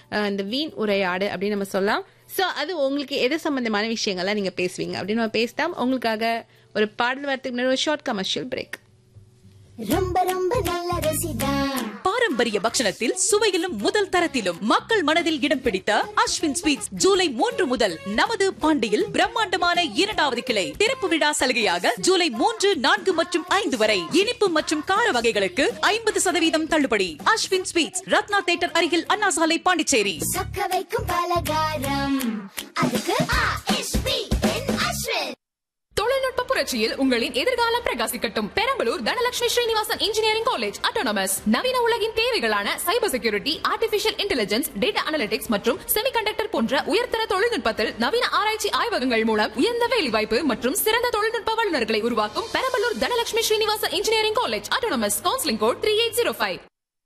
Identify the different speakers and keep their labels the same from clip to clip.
Speaker 1: அஹ், இந்த வீண் உரையாடு அப்படின்னு நம்ம சொல்லலாம் சோ அது உங்களுக்கு எது சம்பந்தமான விஷயங்கள்லாம் நீங்க பேசுவீங்க அப்படின்னு நம்ம பேசலாம் உங்களுக்காக ஒரு பாடல் வரதுக்கு முன்னாடி ஒரு ஷார்ட் கமர்ஷியல் பிரேக்
Speaker 2: ரொம்ப ரொம்ப நல்ல ருசிதா
Speaker 3: பாரம்பரிய பக்ஷணத்தில் சுவையிலும் முதல் தரத்திலும் மக்கள் மனதில் இடம் பிடித்த அஸ்வின் ஸ்வீட்ஸ் ஜூலை மூன்று முதல் நமது பாண்டியில் பிரம்மாண்டமான இரண்டாவது கிளை திறப்பு விழா சலுகையாக ஜூலை மூன்று நான்கு மற்றும் ஐந்து வரை இனிப்பு மற்றும் கார வகைகளுக்கு ஐம்பது சதவீதம் தள்ளுபடி அஸ்வின் ஸ்வீட்ஸ் ரத்னா தேட்டர் அருகில் அண்ணா சாலை பாண்டிச்சேரி
Speaker 2: சொக்க வைக்கும் பலகாரம் அதுக்கு ஆ.எஸ்.பி. என் அஸ்வின்
Speaker 4: தொழில்நுட்ப புரட்சியில் உங்களின் எதிர்காலம் பிரகாசிக்கட்டும் Perambalur Dhanalakshmi Srinivasan engineering college autonomous நவீன உலகின் தேவைகளான cyber security artificial intelligence data analytics மற்றும் செமிகண்டக்டர் போன்ற உயர்தர தொழில்நுட்பத்தில் நவீன ஆராய்ச்சி ஆய்வகங்கள் மூலம் உயர்ந்த வேலைவாய்ப்பு மற்றும் சிறந்த தொழில்நுட்ப வல்லுநர்களை உருவாக்கும் Perambalur Dhanalakshmi Srinivasan engineering college autonomous counselling code three eight zero five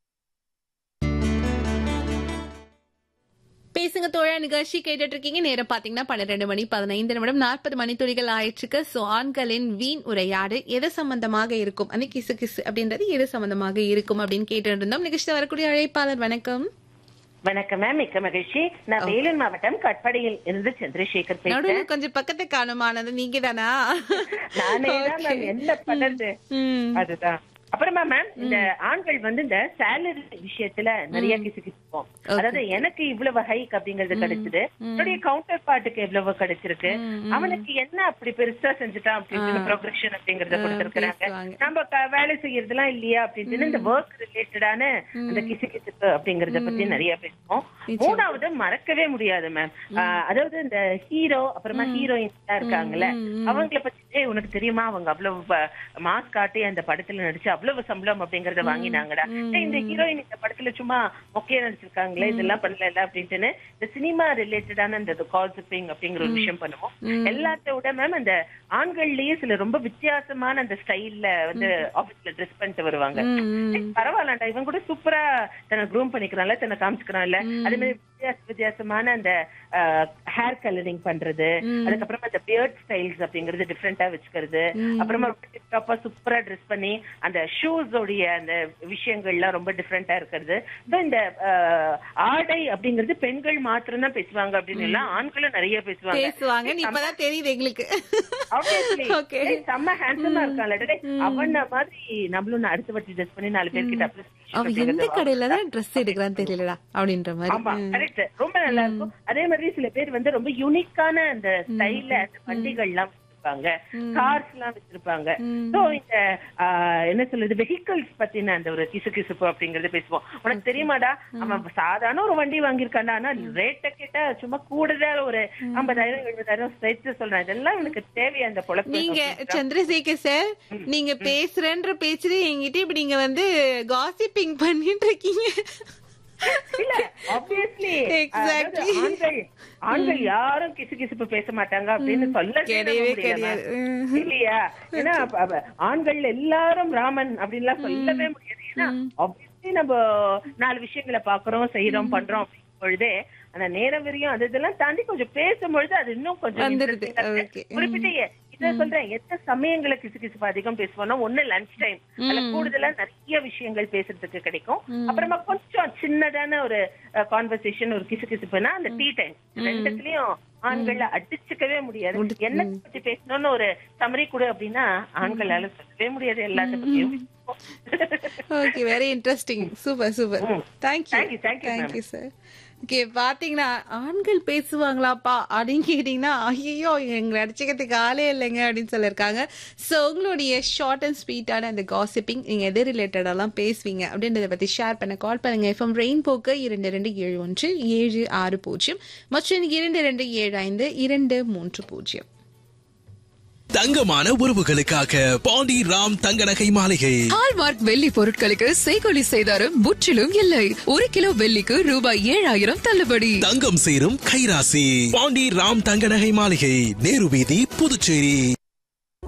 Speaker 1: பேசுங்க தோழா நிகழ்ச்சி கேட்டுட்டு இருக்கீங்க நேரம் பாத்தீங்கன்னா பன்னிரெண்டு மணி பதினைந்து நிமிடம் நாற்பது மணி துளிகள் ஆயிடுச்சுக்கு சோ ஆண்களின் வீண் உரையாடு எது சம்பந்தமாக இருக்கும் அந்த கிசு கிசு அப்படின்றது எது சம்பந்தமாக இருக்கும் அப்படின்னு கேட்டு இருந்தோம் நிகழ்ச்சியில் வரக்கூடிய அழைப்பாளர் வணக்கம்
Speaker 5: வணக்கம் மேம் மிக்க மகிழ்ச்சி நான் வேலூர் மாவட்டம் கட்படியில் இருந்து சந்திரசேகர் பேசுறேன்
Speaker 1: நடுவில் கொஞ்சம் பக்கத்து காணுமானது நீங்க தானா
Speaker 5: நானே தான் மேம் என்ன பண்றது
Speaker 1: ம்.
Speaker 5: அதுதான் அப்புறமா மேம் இந்த ஆண்கள் வந்து இந்த சேலரி விஷயத்துல நிறைய கிசு கிசுப்போம் அதாவது எனக்கு இவ்வளவு ஹைக் அப்படிங்கறது கிடைச்சது என்னுடைய கவுண்டர் பார்ட்டுக்கு எவ்வளவு கிடைச்சிருக்கு அவனுக்கு என்ன அப்படி பெருசா செஞ்சுட்டான் அப்படின்னு ப்ரொக்ரஷன் அப்படிங்கறத கொடுத்திருக்கிறாங்க
Speaker 1: பேசுவாங்க.
Speaker 5: நம்ம க- வேலை செய்யறதுலாம் இல்லையா அப்படின்னு இந்த ஒர்க் ரிலேட்டடான அந்த கிசு கிசுப்பு அப்படிங்கறத பத்தி நிறைய பேசுவோம் மூணாவது மறக்கவே முடியாது மேம் அதாவது இந்த ஹீரோ அப்புறமா ஹீரோயின் இருக்காங்கல்ல அவங்கள பத்தி "ஏய், உனக்கு தெரியுமா அவங்க அவ்வளவு மாஸ் காட்டி அந்த படத்துல நடிச்சு அவ்வளவு சம்பளம் அப்படிங்கறத வாங்கினாங்கடா "ஏய், இந்த ஹீரோயின் இந்த படத்துல சும்மா மொக்கையா நடிச்சிருக்காங்களே இதெல்லாம் பண்ணல அப்படின்ட்டுன்னு இந்த சினிமா ரிலேட்டடான இந்த கால்சிப்பிங் அப்படிங்கிற ஒரு விஷயம் பண்ணுவோம் எல்லாத்த விட மேம் அந்த ஆண்கள்லயே சில ரொம்ப வித்தியாசமான அந்த ஸ்டைல்ல வந்து ஆபீஸ்ல ட்ரெஸ் பண்ணிட்டு வருவாங்க "ஏய், பரவாயில்லடா இவன் கூட சூப்பரா தன்னை க்ரூம் பண்ணிக்கிறான்ல தன்னை காமிச்சுக்கிறான்ல அதே மாதிரி வித்தியாச வித்தியாசமான அந்த ஹேர் கலரிங் பண்றது அதுக்கப்புறமா அந்த பியர்ட் ஸ்டைல்ஸ் அப்படிங்கறது டிஃப்ரெண்டா வச்சுக்கிறது அப்புறமா டாப்பா சூப்பரா ட்ரெஸ் பண்ணி அந்த ஷூஸ் உடைய அந்த விஷயங்கள்லாம் ரொம்ப டிஃப்ரெண்டா இருக்கிறது இப்ப இந்த அஹ், ஆடை அப்படிங்கிறது பெண்கள் மாத்திரம் தான் பேசுவாங்க அப்படின்னு எல்லாம் ஆண்களும் நிறைய பேசுவாங்க
Speaker 1: பேசுவாங்க நீ இப்பதான் தெரியுது எங்களுக்கு
Speaker 5: Obviously.
Speaker 1: Okay.
Speaker 5: ஏய், செம்ம ஹேண்ட்ஸமா இருக்கான்ல டேய், அவன மாதிரி நம்மளும் அடுத்த வாட்டி ட்ரெஸ் பண்ணி நாலு பேர்கிட்ட appreciation
Speaker 1: அவ எந்த
Speaker 5: அப்படிங்கறத
Speaker 1: கடையில தான் ட்ரெஸ் எடுக்கிறான்னு தெரியலடா அப்படின்ற
Speaker 5: ஆமா
Speaker 1: மாதிரி
Speaker 5: கரெக்ட் ரொம்ப நல்லா இருக்கும் அதே மாதிரி சில பேர் வந்து ரொம்ப யூனிக்கான அந்த ஸ்டைல்ல அந்த வண்டிகள் எல்லாம் வச்சிருப்பாங்க கார்ஸ் எல்லாம் வச்சிருப்பாங்க சோ இந்த ஆஹ், என்ன சொல்றது வெஹிக்கிள்ஸ் பத்தின அந்த ஒரு கிசு கிசுப்பு அப்படிங்கறது பேசுவோம் உனக்கு தெரியுமாடா அவன் சாதாரண ஒரு வண்டி வாங்கியிருக்கான்டா ஆனா ரேட்ட கேட்டா சும்மா கூடுதல் ஒரு ஐம்பதாயிரம் எழுபதாயிரம் சேர்த்து சொல்றேன் இதெல்லாம் எனக்கு தேவையா அந்த பொழப்பு
Speaker 1: நீங்க சந்திரசேகர் சார் நீங்க பேசுறேன்ற பேச்சுல என்கிட்ட இப்படி நீங்க வந்து காசிப்பிங் பண்ணிட்டு இருக்கீங்க
Speaker 5: இல்ல ஆப்வியஸ்லி
Speaker 1: Exactly.
Speaker 5: ஆண்கள் ஆண்கள் யாரும் கிசு கிசுப்பு பேச மாட்டாங்க அப்படின்னு சொல்ல
Speaker 1: கிடையவே கிடையாது.
Speaker 5: இல்லையா ஏன்னா அப்ப- அப்ப ஆண்கள் எல்லாரும் ராமன் அப்படின்லாம் சொல்லவே முடியாது ஏன்னா ஆப்வியஸ்லி நம்ம நாலு விஷயங்களை பாக்குறோம் செய்யறோம் பண்றோம் அப்படிங்கும் பொழுதே அந்த நேரம் வரையும் அது இதெல்லாம் தாண்டி கொஞ்சம் பேசும்பொழுது அது இன்னும் கொஞ்சம்
Speaker 1: வந்துருது.
Speaker 5: interesting ஆ இருக்கு.
Speaker 1: Okay.
Speaker 5: குறிப்பிட்ட எ- இத சொல்றேன் எந்த சமயங்கள கிசு கிசுப்பு அதிகம் பேசுவோம்னா ஒண்ணு லஞ்ச் டைம் அதுல கூடுதலா நிறைய விஷயங்கள் பேசுறதுக்கு கிடைக்கும் அப்புறமா கொஞ்சம் சின்னதான ஒரு கான்வர்சேஷன் ஒரு கிசு கிசுப்புனா அந்த டீ டைம் ரெண்டுத்துலயும் ஆண்கள் அடிச்சுக்கவே முடியாது என்ன பத்தி பேசணும்னு ஒரு சமரி கொடு அப்படின்னா ஆண்களால சொல்லவே முடியாது எல்லாத்த பத்தியும்
Speaker 1: okay very interesting super super thank you
Speaker 5: Thank you, thank you, ma'am.
Speaker 1: Thank you sir okay பாத்தீங்கன்னா ஆண்கள் பேசுவாங்களாப்பா அப்படின்னு கேட்டீங்கன்னா ஐயோ எங்களை அடிச்சுக்கிறதுக்கு ஆளே இல்லைங்க அப்படின்னு சொல்லியிருக்காங்க ஸோ உங்களுடைய ஷார்ட் அண்ட் ஸ்வீட்டான அந்த காசிப்பிங் நீங்க எது ரிலேட்டடெல்லாம் பேசுவீங்க அப்படின்றத பத்தி ஷேர் பண்ண கால் பண்ணுங்க எஃப்எம் ரெயின் போக்கு இரண்டு ரெண்டு ஏழு ஒன்று ஏழு ஆறு பூஜ்ஜியம் மற்றும் இரண்டு ரெண்டு ஏழு ஐந்து இரண்டு மூன்று பூஜ்ஜியம்
Speaker 6: தங்கமான உறவுகளுக்காக பாண்டி ராம் தங்க நகை மாளிகை
Speaker 4: ஹால்மார்க் வெள்ளி பொருட்களுக்கு செய்கொலி செய்தாரும் முற்றிலும் இல்லை ஒரு கிலோ வெள்ளிக்கு ரூபாய் ஏழாயிரம் தள்ளுபடி
Speaker 6: தங்கம் சேரும் கைராசி பாண்டி ராம் தங்க நகை மாளிகை நேரு வீதி புதுச்சேரி